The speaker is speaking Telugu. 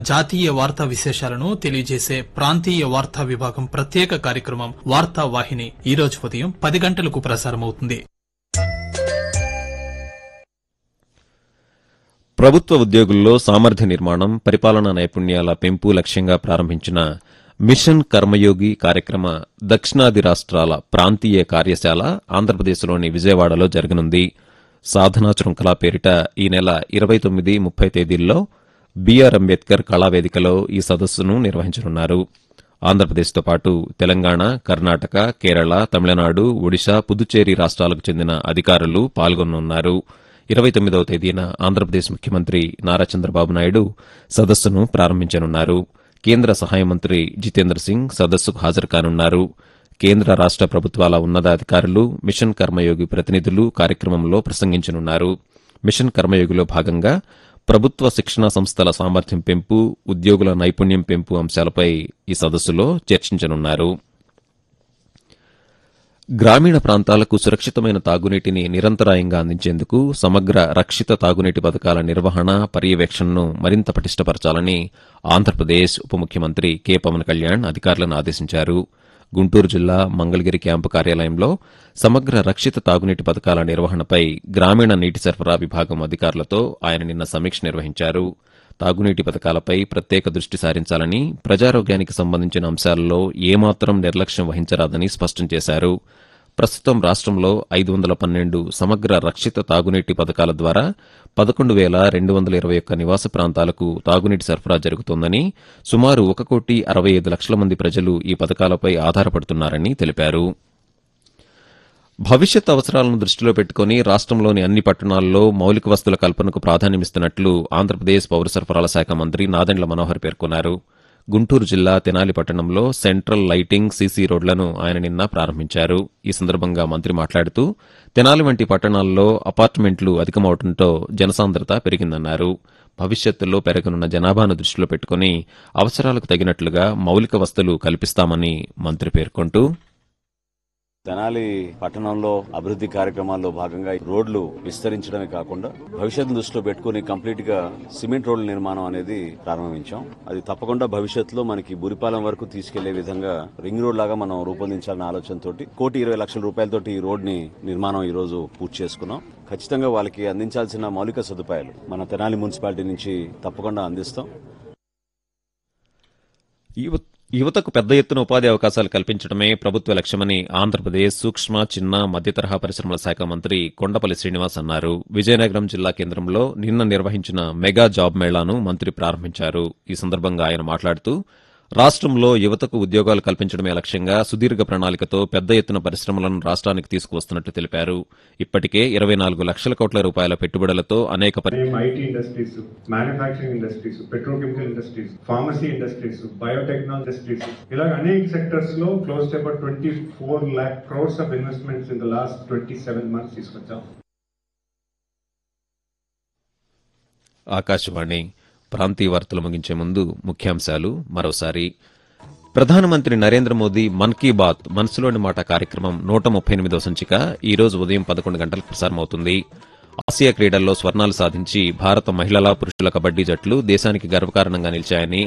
జాతీయ వార్తా విశేషాలను తెలియజేసే ప్రాంతీయ వార్తా విభాగం ప్రత్యేక కార్యక్రమం వార్తా వాహిని ఈ రోజు ఉదయం పది గంటలకు ప్రసారమవుతుంది ప్రభుత్వ ఉద్యోగుల్లో సామర్థ్య నిర్మాణం పరిపాలనా నైపుణ్యాల పెంపు లక్ష్యంగా ప్రారంభించిన మిషన్ కర్మయోగి కార్యక్రమ దక్షిణాది రాష్ట్రాల ప్రాంతీయ కార్యశాల ఆంధ్రప్రదేశ్లోని విజయవాడలో జరగనుంది సాధనాచరం కళా పేరిట ఈ నెల ఇరవై తొమ్మిది ముప్పై తేదీల్లో బీఆర్ అంబేద్కర్ కళావేదికలో ఈ సదస్సును నిర్వహించనున్నారు ఆంధ్రప్రదేశ్తో పాటు తెలంగాణ కర్ణాటక కేరళ తమిళనాడు ఒడిశా పుదుచ్చేరి రాష్ట్రాలకు చెందిన అధికారులు పాల్గొనున్నారు ఇరవై తొమ్మిదవ తేదీన ఆంధ్రప్రదేశ్ ముఖ్యమంత్రి నారా చంద్రబాబు నాయుడు సదస్సును ప్రారంభించనున్నారు కేంద్ర సహాయ మంత్రి జితేంద్ర సింగ్ సదస్సుకు హాజరు కానున్నారు కేంద్ర రాష్ట ప్రభుత్వాల ఉన్నతాధికారులు మిషన్ కర్మయోగి ప్రతినిధులు కార్యక్రమంలో ప్రసంగించనున్నారు మిషన్ కర్మయోగిలో భాగంగా ప్రభుత్వ శిక్షణా సంస్థల సామర్థ్యం పెంపు ఉద్యోగుల నైపుణ్యం పెంపు అంశాలపై ఈ సదస్సులో చర్చించనున్నారు గ్రామీణ ప్రాంతాలకు సురక్షితమైన తాగునీటిని నిరంతరాయంగా అందించేందుకు సమగ్ర రక్షిత తాగునీటి పథకాల నిర్వహణ పర్యవేక్షణను మరింత పటిష్టపరచాలని ఆంధ్రప్రదేశ్ ఉప ముఖ్యమంత్రి కె పవన్ కళ్యాణ్ అధికారులను ఆదేశించారు గుంటూరు జిల్లా మంగళగిరి క్యాంపు కార్యాలయంలో సమగ్ర రక్షిత తాగునీటి పథకాల నిర్వహణపై గ్రామీణ నీటి సరఫరా విభాగం అధికారులతో ఆయన నిన్న సమీక్ష నిర్వహించారు తాగునీటి పథకాలపై ప్రత్యేక దృష్టి సారించాలని ప్రజారోగ్యానికి సంబంధించిన అంశాలలో ఏమాత్రం నిర్లక్ష్యం వహించరాదని స్పష్టం చేశారు ప్రస్తుతం రాష్ట్రంలో ఐదు వందల పన్నెండు సమగ్ర రక్షిత తాగునీటి పథకాల ద్వారా పదకొండు వేల రెండు వందల ఇరవై ఒక్క నివాస ప్రాంతాలకు తాగునీటి సరఫరా జరుగుతోందని సుమారు ఒక కోటి అరవై ఐదు లక్షల మంది ప్రజలు ఈ పథకాలపై ఆధారపడుతున్నారని తెలిపారు భవిష్యత్ అవసరాలను దృష్టిలో పెట్టుకుని రాష్ట్రంలోని అన్ని పట్టణాల్లో మౌలిక వస్తుల కల్పనకు ప్రాధాన్యమిస్తున్నట్లు ఆంధ్రప్రదేశ్ పౌర సరఫరాల శాఖ మంత్రి నాదెండ్ల మనోహర్ పేర్కొన్నారు గుంటూరు జిల్లా తెనాలి పట్టణంలో సెంట్రల్ లైటింగ్ సీసీ రోడ్లను ఆయన నిన్న ప్రారంభించారు ఈ సందర్భంగా మంత్రి మాట్లాడుతూ తెనాలి వంటి పట్టణాల్లో అపార్ట్మెంట్లు అధికమవడంతో జనసాంద్రత పెరిగిందన్నారు భవిష్యత్తులో పెరగనున్న జనాభాను దృష్టిలో పెట్టుకుని అవసరాలకు తగినట్లుగా మౌలిక వస్తువులు కల్పిస్తామని మంత్రి పేర్కొంటూ తెనాలి పట్టణంలో అభివృద్ధి కార్యక్రమాల్లో భాగంగా రోడ్లు విస్తరించడమే కాకుండా భవిష్యత్తును దృష్టిలో పెట్టుకుని కంప్లీట్ గా సిమెంట్ రోడ్ల నిర్మాణం అనేది ప్రారంభించాం అది తప్పకుండా భవిష్యత్తులో మనకి బురిపాలెం వరకు తీసుకెళ్లే విధంగా రింగ్ రోడ్ లాగా మనం రూపొందించాలన్న ఆలోచనతో కోటి ఇరవై లక్షల రూపాయలతోటి ఈ రోడ్ ని నిర్మాణం ఈ రోజు పూర్తి చేసుకున్నాం ఖచ్చితంగా వాళ్ళకి అందించాల్సిన మౌలిక సదుపాయాలు మన తెనాలి మున్సిపాలిటీ నుంచి తప్పకుండా అందిస్తాం యువ- యువతకు పెద్ద ఎత్తున ఉపాధి అవకాశాలు కల్పించడమే ప్రభుత్వ లక్ష్యమని ఆంధ్రప్రదేశ్ సూక్ష్మ చిన్న మధ్యతరహా పరిశ్రమల శాఖ మంత్రి కొండపల్లి శ్రీనివాస్ అన్నారు విజయనగరం జిల్లా కేంద్రంలో నిన్న నిర్వహించిన మెగా జాబ్ మేళాను మంత్రి ప్రారంభించారు ఈ సందర్భంగా ఆయన మాట్లాడుతూ రాష్ట్రంలో యువతకు ఉద్యోగాలు కల్పించడమే లక్ష్యంగా సుదీర్ఘ ప్రణాళికతో పెద్ద ఎత్తున పరిశ్రమలను రాష్ట్రానికి తీసుకువస్తున్నట్టు తెలిపారు ఇప్పటికే ఇరవై నాలుగు లక్షల కోట్ల రూపాయల పెట్టుబడులతో అనేక పరి same IT industries manufacturing industries petrochemical industries pharmacy industries biotechnology industries ఇలా అనేక సెక్టర్స్ లో close about twenty four lakh crores of investments in the last twenty seven months తీసుకొచ్చాం ఆకాశవాణి ప్రాంతీయ వార్తలు ముగించే ముందు ముఖ్యాంశాలు మరోసారి ప్రధానమంత్రి నరేంద్ర మోదీ మన్ కీ బాత్ మనసులోని మాట కార్యక్రమం నూట ముప్పై ఎనిమిదో సంచిక ఈ రోజు ఉదయం పదకొండు గంటలకు ప్రసారమవుతుంది ఆసియా క్రీడల్లో స్వర్ణాలు సాధించి భారత మహిళల పురుషుల కబడ్డీ జట్లు దేశానికి గర్వకారణంగా నిలిచాయని